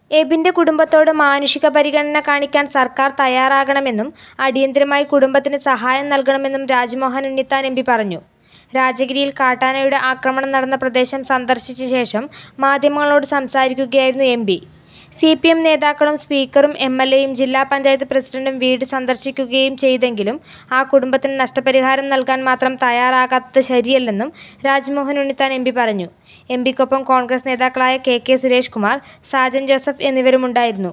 എബിന്റെ കുടുംബത്തോട് മാനുഷിക പരിഗണന കാണിക്കാൻ സർക്കാർ തയ്യാറാകണമെന്നും അടിയന്തരമായി കുടുംബത്തിന് സഹായം നൽകണമെന്നും രാജ്മോഹൻ ഉണ്ണിത്താൻ എം പി പറഞ്ഞു രാജഗിരിയിൽ കാട്ടാനയുടെ ആക്രമണം നടന്ന പ്രദേശം സന്ദർശിച്ച ശേഷം മാധ്യമങ്ങളോട് സംസാരിക്കുകയായിരുന്നു M P C P M നേതാക്കളും സ്പീക്കറും എം എൽ എയും ജില്ലാ പഞ്ചായത്ത് പ്രസിഡന്റും വീട് സന്ദർശിക്കുകയും ചെയ്തെങ്കിലും ആ കുടുംബത്തിന് നഷ്ടപരിഹാരം നൽകാൻ മാത്രം തയ്യാറാകാത്തത് ശരിയല്ലെന്നും രാജ്മോഹൻ ഉണ്ണിത്താൻ എം പി പറഞ്ഞു എം പിക്കൊപ്പം കോൺഗ്രസ് നേതാക്കളായ കെ കെ സുരേഷ് കുമാർ സാജൻ ജോസഫ് എന്നിവരുമുണ്ടായിരുന്നു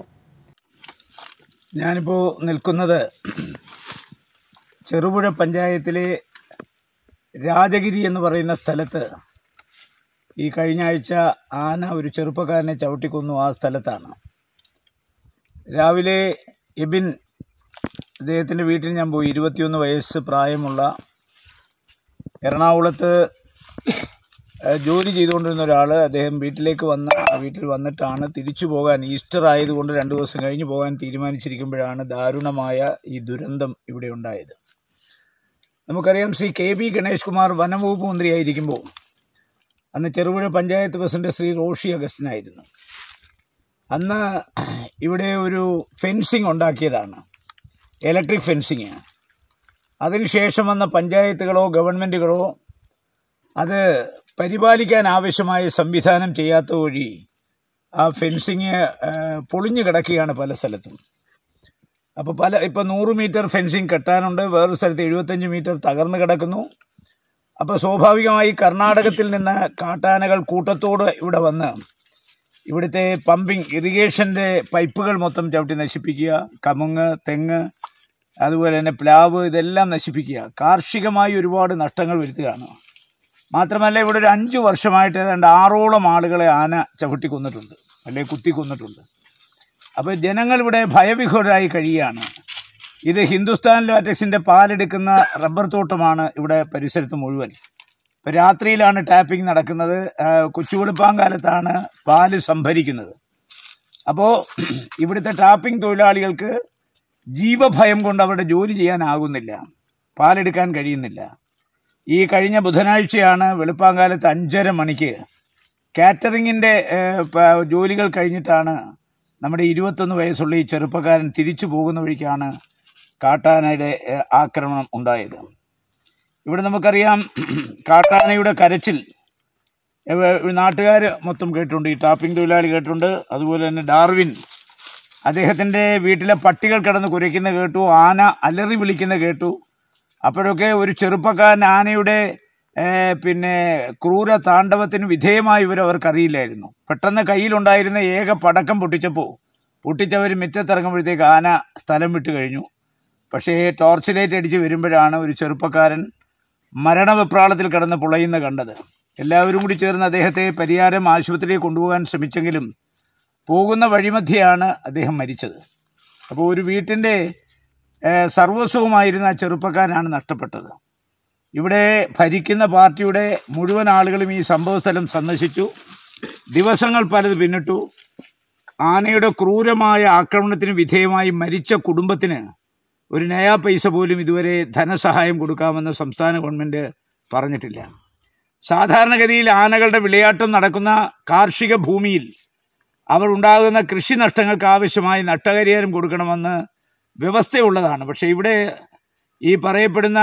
ഞാനിപ്പോൾ നിൽക്കുന്നത് ചെറുപുഴ പഞ്ചായത്തിലെ രാജഗിരി എന്ന് പറയുന്ന സ്ഥലത്ത് ഈ കഴിഞ്ഞ ആഴ്ച ആന ഒരു ചെറുപ്പക്കാരനെ ചവിട്ടിക്കൊന്നു ആ സ്ഥലത്താണ് രാവിലെ എബിൻ അദ്ദേഹത്തിൻ്റെ വീട്ടിൽ ഞാൻ പോയി ഇരുപത്തിയൊന്ന് വയസ്സ് പ്രായമുള്ള എറണാകുളത്ത് ഏഹ്, ജോലി ചെയ്തുകൊണ്ടിരുന്ന ഒരാൾ അദ്ദേഹം വീട്ടിലേക്ക് വന്ന് ആ വീട്ടിൽ വന്നിട്ടാണ് തിരിച്ചു പോകാൻ ഈസ്റ്റർ ആയതുകൊണ്ട് രണ്ട് ദിവസം കഴിഞ്ഞ് പോകാൻ തീരുമാനിച്ചിരിക്കുമ്പോഴാണ് ദാരുണമായ ഈ ദുരന്തം ഇവിടെ ഉണ്ടായത് നമുക്കറിയാം ശ്രീ കെ ബി ഗണേഷ് കുമാർ വനംവകുപ്പ് മന്ത്രിയായിരിക്കുമ്പോൾ അന്ന് ചെറുപുഴ പഞ്ചായത്ത് പ്രസിഡന്റ് ശ്രീ റോഷി അഗസ്റ്റിനായിരുന്നു അന്ന് ഇവിടെ ഒരു ഫെൻസിങ് ഉണ്ടാക്കിയതാണ് ഇലക്ട്രിക് ഫെൻസിങ് അതിനുശേഷം വന്ന പഞ്ചായത്തുകളോ ഗവൺമെൻറ്റുകളോ അത് പരിപാലിക്കാൻ ആവശ്യമായ സംവിധാനം ചെയ്യാത്ത വഴി ആ ഫെൻസിങ് പൊളിഞ്ഞു കിടക്കുകയാണ് പല സ്ഥലത്തും അപ്പോൾ പല ഇപ്പോൾ നൂറ് മീറ്റർ ഫെൻസിങ് കെട്ടാനുണ്ട് വേറൊരു സ്ഥലത്ത് എഴുപത്തഞ്ച് മീറ്റർ തകർന്നു കിടക്കുന്നു അപ്പോൾ സ്വാഭാവികമായി കർണാടകത്തിൽ നിന്ന് കാട്ടാനകൾ കൂട്ടത്തോട് ഇവിടെ വന്ന് ഇവിടുത്തെ പമ്പിങ് ഇറിഗേഷൻ്റെ പൈപ്പുകൾ മൊത്തം ചവിട്ടി നശിപ്പിക്കുക കമുങ്ങ് തെങ്ങ് അതുപോലെ തന്നെ പ്ലാവ് ഇതെല്ലാം നശിപ്പിക്കുക കാർഷികമായി ഒരുപാട് നഷ്ടങ്ങൾ വരുത്തുകയാണ് മാത്രമല്ല ഇവിടെ ഒരു അഞ്ച് വർഷമായിട്ട് ഏതാണ്ട് ആറോളം ആളുകളെ ആന ചവിട്ടി കൊന്നിട്ടുണ്ട് അല്ലെങ്കിൽ കുത്തി കൊന്നിട്ടുണ്ട് അപ്പോൾ ജനങ്ങൾ ഇവിടെ ഭയവിഹുരായി കഴിയുകയാണ് ഇത് ഹിന്ദുസ്ഥാൻ ലാറ്റക്സിൻ്റെ പാലെടുക്കുന്ന റബ്ബർ തോട്ടമാണ് ഇവിടെ പരിസരത്ത് മുഴുവൻ ഇപ്പോൾ രാത്രിയിലാണ് ടാപ്പിംഗ് നടക്കുന്നത് ആ, കൊച്ചുവെളുപ്പാങ്കാലത്താണ് പാല് സംഭരിക്കുന്നത് അപ്പോൾ ഇവിടുത്തെ ടാപ്പിംഗ് തൊഴിലാളികൾക്ക് ജീവഭയം കൊണ്ട് അവരുടെ ജോലി ചെയ്യാനാകുന്നില്ല പാലെടുക്കാൻ കഴിയുന്നില്ല ഈ കഴിഞ്ഞ ബുധനാഴ്ചയാണ് വെളുപ്പാങ്കാലത്ത് അഞ്ചര മണിക്ക് കാറ്ററിങ്ങിൻ്റെ ജോലികൾ കഴിഞ്ഞിട്ടാണ് നമ്മുടെ ഇരുപത്തൊന്ന് വയസ്സുള്ള ഈ ചെറുപ്പക്കാരൻ തിരിച്ചു പോകുന്ന വഴിക്കാണ് കാട്ടാനയുടെ ഏഹ്, ആക്രമണം ഉണ്ടായത് ഇവിടെ നമുക്കറിയാം കാട്ടാനയുടെ കരച്ചിൽ നാട്ടുകാർ മൊത്തം കേട്ടിട്ടുണ്ട് ഈ ടാപ്പിംഗ് തൊഴിലാളി കേട്ടിട്ടുണ്ട് അതുപോലെ തന്നെ ഡാർവിൻ അദ്ദേഹത്തിൻ്റെ വീട്ടിലെ പട്ടികൾ കിടന്ന് കുരയ്ക്കുന്ന കേട്ടു ആന അലറി വിളിക്കുന്ന കേട്ടു അപ്പോഴൊക്കെ ഒരു ചെറുപ്പക്കാരൻ ആനയുടെ ഏഹ്, പിന്നെ ക്രൂര താണ്ഡവത്തിന് വിധേയമായ ഇവർ അവർക്കറിയില്ലായിരുന്നു പെട്ടെന്ന് കയ്യിലുണ്ടായിരുന്ന ഏക പടക്കം പൊട്ടിച്ചപ്പോൾ പൊട്ടിച്ചവർ മുറ്റത്തിറങ്ങുമ്പോഴത്തേക്ക് ആന സ്ഥലം വിട്ടു കഴിഞ്ഞു പക്ഷേ ടോർച്ച് ലൈറ്റ് അടിച്ച് വരുമ്പോഴാണ് ഒരു ചെറുപ്പക്കാരൻ മരണവെപ്രാളത്തിൽ കിടന്ന് പുളയുന്ന കണ്ടത് എല്ലാവരും കൂടി ചേർന്ന് അദ്ദേഹത്തെ പരിയാരം ആശുപത്രിയിൽ കൊണ്ടുപോകാൻ ശ്രമിച്ചെങ്കിലും പോകുന്ന വഴിമധ്യയാണ് അദ്ദേഹം മരിച്ചത് അപ്പോൾ ഒരു വീട്ടിൻ്റെ ഏഹ്, സർവസ്വവുമായിരുന്ന ആ ചെറുപ്പക്കാരനാണ് നഷ്ടപ്പെട്ടത് ഇവിടെ ഭരിക്കുന്ന പാർട്ടിയുടെ മുഴുവൻ ആളുകളും ഈ സംഭവസ്ഥലം സന്ദർശിച്ചു ദിവസങ്ങൾ പലത് പിന്നിട്ടു ആനയുടെ ക്രൂരമായ ആക്രമണത്തിന് വിധേയമായി മരിച്ച കുടുംബത്തിന് ഒരു നയാ പൈസ പോലും ഇതുവരെ ധനസഹായം കൊടുക്കാമെന്ന് സംസ്ഥാന ഗവൺമെൻറ് പറഞ്ഞിട്ടില്ല സാധാരണഗതിയിൽ ആനകളുടെ വിളയാട്ടം നടക്കുന്ന കാർഷിക ഭൂമിയിൽ അവർ ഉണ്ടാകുന്ന കൃഷി നഷ്ടങ്ങൾക്ക് ആവശ്യമായ നഷ്ടപരിഹാരം കൊടുക്കണമെന്ന് വ്യവസ്ഥയുള്ളതാണ് പക്ഷേ ഇവിടെ ഈ പറയപ്പെടുന്ന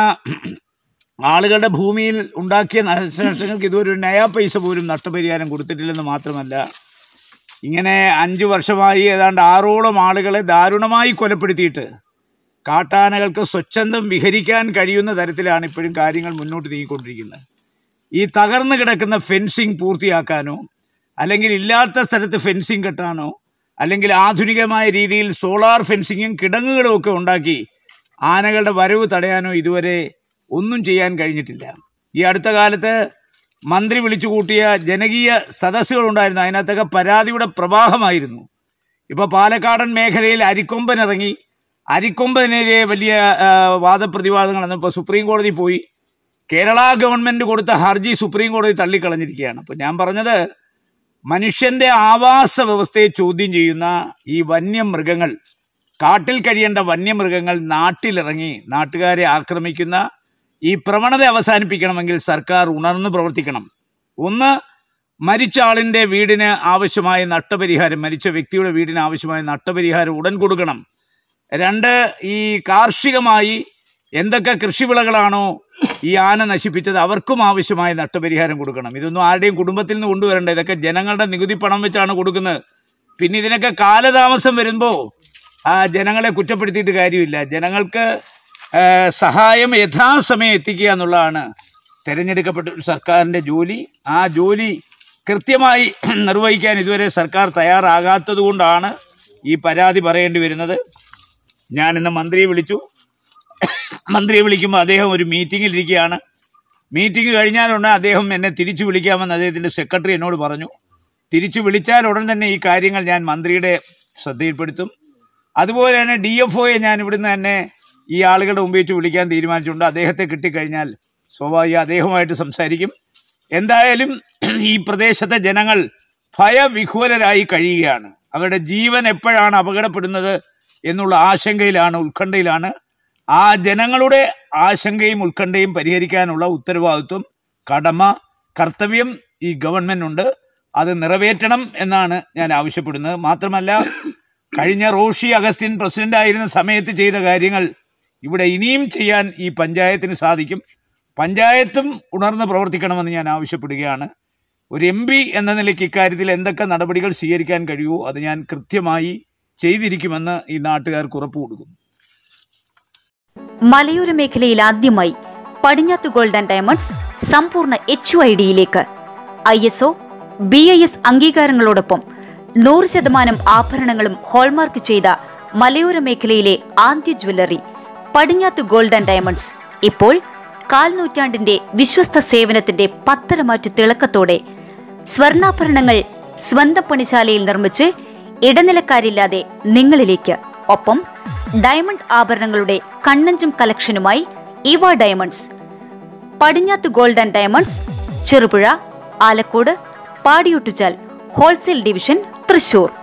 ആളുകളുടെ ഭൂമിയിൽ ഉണ്ടാക്കിയ നാശനഷ്ടങ്ങൾക്ക് ഇതുവരെ ഒരു നയാ പൈസ പോലും നഷ്ടപരിഹാരം കൊടുത്തിട്ടില്ലെന്ന് മാത്രമല്ല ഇങ്ങനെ അഞ്ചു വർഷമായി ഏതാണ്ട് ആറോളം ആളുകളെ ദാരുണമായി കൊലപ്പെടുത്തിയിട്ട് കാട്ടാനകൾക്ക് സ്വച്ഛന്തം വിഹരിക്കാൻ കഴിയുന്ന തരത്തിലാണ് ഇപ്പോഴും കാര്യങ്ങൾ മുന്നോട്ട് നീങ്ങിക്കൊണ്ടിരിക്കുന്നത് ഈ തകർന്നു കിടക്കുന്ന ഫെൻസിങ് പൂർത്തിയാക്കാനോ അല്ലെങ്കിൽ ഇല്ലാത്ത സ്ഥലത്ത് ഫെൻസിങ് കെട്ടാനോ അല്ലെങ്കിൽ ആധുനികമായ രീതിയിൽ സോളാർ ഫെൻസിങ്ങും കിടങ്ങുകളും ഒക്കെ ഉണ്ടാക്കി ആനകളുടെ വരവ് തടയാനോ ഇതുവരെ ഒന്നും ചെയ്യാൻ കഴിഞ്ഞിട്ടില്ല ഈ അടുത്ത കാലത്ത് മന്ത്രി വിളിച്ചു കൂട്ടിയ ജനകീയ സദസ്സുകളുണ്ടായിരുന്നു അതിനകത്തൊക്കെ പരാതിയുടെ പ്രവാഹമായിരുന്നു ഇപ്പോൾ പാലക്കാടൻ മേഖലയിൽ അരിക്കൊമ്പൻ ഇറങ്ങി അരിക്കൊമ്പനെതിരെ വലിയ ആ, വാദപ്രതിവാദങ്ങളാണ് ഇപ്പോൾ സുപ്രീം കോടതി പോയി കേരള ഗവൺമെൻറ് കൊടുത്ത ഹർജി സുപ്രീം കോടതി തള്ളിക്കളഞ്ഞിരിക്കുകയാണ് അപ്പോൾ ഞാൻ പറഞ്ഞത് മനുഷ്യന്റെ ആവാസ വ്യവസ്ഥയെ ചോദ്യം ചെയ്യുന്ന ഈ വന്യമൃഗങ്ങൾ കാട്ടിൽ കഴിയേണ്ട വന്യമൃഗങ്ങൾ നാട്ടിലിറങ്ങി നാട്ടുകാരെ ആക്രമിക്കുന്ന ഈ പ്രവണത അവസാനിപ്പിക്കണമെങ്കിൽ സർക്കാർ ഉണർന്നു പ്രവർത്തിക്കണം ഒന്ന് മരിച്ച ആളിൻ്റെ വീടിന് ആവശ്യമായ നഷ്ടപരിഹാരം മരിച്ച വ്യക്തിയുടെ വീടിന് ആവശ്യമായ നഷ്ടപരിഹാരം ഉടൻ കൊടുക്കണം രണ്ട് ഈ കാർഷികമായി എന്തൊക്കെ കൃഷിവിളകളാണോ ഈ ആന നശിപ്പിച്ചത് അവർക്കും ആവശ്യമായ നഷ്ടപരിഹാരം കൊടുക്കണം ഇതൊന്നും ആരുടെയും കുടുംബത്തിൽ നിന്ന് കൊണ്ടുവരണ്ട ഇതൊക്കെ ജനങ്ങളുടെ നികുതി പണം വെച്ചാണ് കൊടുക്കുന്നത് പിന്നെ ഇതിനൊക്കെ കാലതാമസം വരുമ്പോൾ ആ ജനങ്ങളെ കുറ്റപ്പെടുത്തിയിട്ട് കാര്യമില്ല ജനങ്ങൾക്ക് ആ, സഹായം യഥാസമയം എത്തിക്കുക എന്നുള്ളതാണ് തിരഞ്ഞെടുക്കപ്പെട്ട ഒരു സർക്കാരിൻ്റെ ജോലി ആ ജോലി കൃത്യമായി നിർവഹിക്കാൻ ഇതുവരെ സർക്കാർ തയ്യാറാകാത്തത് കൊണ്ടാണ് ഈ പരാതി പറയേണ്ടി വരുന്നത് ഞാൻ ഇന്ന് മന്ത്രിയെ വിളിച്ചു മന്ത്രിയെ വിളിക്കുമ്പോൾ അദ്ദേഹം ഒരു മീറ്റിങ്ങിൽ ഇരിക്കുകയാണ് മീറ്റിംഗ് കഴിഞ്ഞാലുടനെ അദ്ദേഹം എന്നെ തിരിച്ചു വിളിക്കാമെന്ന് അദ്ദേഹത്തിൻ്റെ സെക്രട്ടറി എന്നോട് പറഞ്ഞു തിരിച്ചു വിളിച്ചാൽ ഉടൻ തന്നെ ഈ കാര്യങ്ങൾ ഞാൻ മന്ത്രിയുടെ ശ്രദ്ധയിൽപ്പെടുത്തും അതുപോലെ തന്നെ ഡി എഫ് ഒയെ ഞാൻ ഇവിടുന്ന് തന്നെ ഈ ആളുകളുടെ മുമ്പിൽ വെച്ച് വിളിക്കാൻ തീരുമാനിച്ചിട്ടുണ്ട് അദ്ദേഹത്തെ കിട്ടിക്കഴിഞ്ഞാൽ സ്വാഭാവിക അദ്ദേഹവുമായിട്ട് സംസാരിക്കും എന്തായാലും ഈ പ്രദേശത്തെ ജനങ്ങൾ ഭയവിഹ്വലരായി കഴിയുകയാണ് അവരുടെ ജീവൻ എപ്പോഴാണ് അപകടപ്പെടുന്നത് എന്നുള്ള ആശങ്കയിലാണ് ഉത്കണ്ഠയിലാണ് ആ ജനങ്ങളുടെ ആശങ്കയും ഉത്കണ്ഠയും പരിഹരിക്കാനുള്ള ഉത്തരവാദിത്വം കടമ കർത്തവ്യം ഈ ഗവൺമെന്റ് ഉണ്ട് അത് നിറവേറ്റണം എന്നാണ് ഞാൻ ആവശ്യപ്പെടുന്നത് മാത്രമല്ല കഴിഞ്ഞ റോഷി അഗസ്റ്റിൻ പ്രസിഡന്റ് ആയിരുന്ന സമയത്ത് ചെയ്ത കാര്യങ്ങൾ ഇവിടെ ഇനിയും ചെയ്യാൻ ഈ പഞ്ചായത്തിന് സാധിക്കും പഞ്ചായത്തും ഉണർന്ന് പ്രവർത്തിക്കണമെന്ന് ഞാൻ ആവശ്യപ്പെടുകയാണ് ഒരു എം പി എന്ന നിലയ്ക്ക് ഇക്കാര്യത്തിൽ എന്തൊക്കെ നടപടികൾ സ്വീകരിക്കാൻ കഴിയുമോ അത് ഞാൻ കൃത്യമായി ചെയ്തിരിക്കുമെന്ന് ഈ നാട്ടുകാർക്ക് ഉറപ്പ് കൊടുക്കുന്നു മലയോര മേഖലയിൽ ആദ്യമായി പടിഞ്ഞാത്ത് ഗോൾഡ് ആൻഡ് ഡയമണ്ട്സ് സമ്പൂർണ്ണ എച്ച് ഐ ഡിയിലേക്ക് I S O B I S അംഗീകാരങ്ങളോടൊപ്പം നൂറ് ശതമാനം ആഭരണങ്ങളും ഹോൾമാർക്ക് ചെയ്ത മലയോര മേഖലയിലെ ആദ്യ jewellery Padinjath gold and diamonds ഇപ്പോൾ കാൽ നൂറ്റാണ്ടിന്റെ വിശ്വസ്ത സേവനത്തിന്റെ പത്തരമാറ്റു തിളക്കത്തോടെ സ്വർണ്ണാഭരണങ്ങൾ സ്വന്തം പണിശാലയിൽ നിർമ്മിച്ച് ഇടനിലക്കാരില്ലാതെ നിങ്ങളിലേക്ക് ഒപ്പം ഡയമണ്ട് ആഭരണങ്ങളുടെ കണ്ണഞ്ചും കളക്ഷനുമായി ഇവ diamonds Padinjath gold and diamonds Cherupuzha Alakode Padiyottuchal wholesale division Thrissur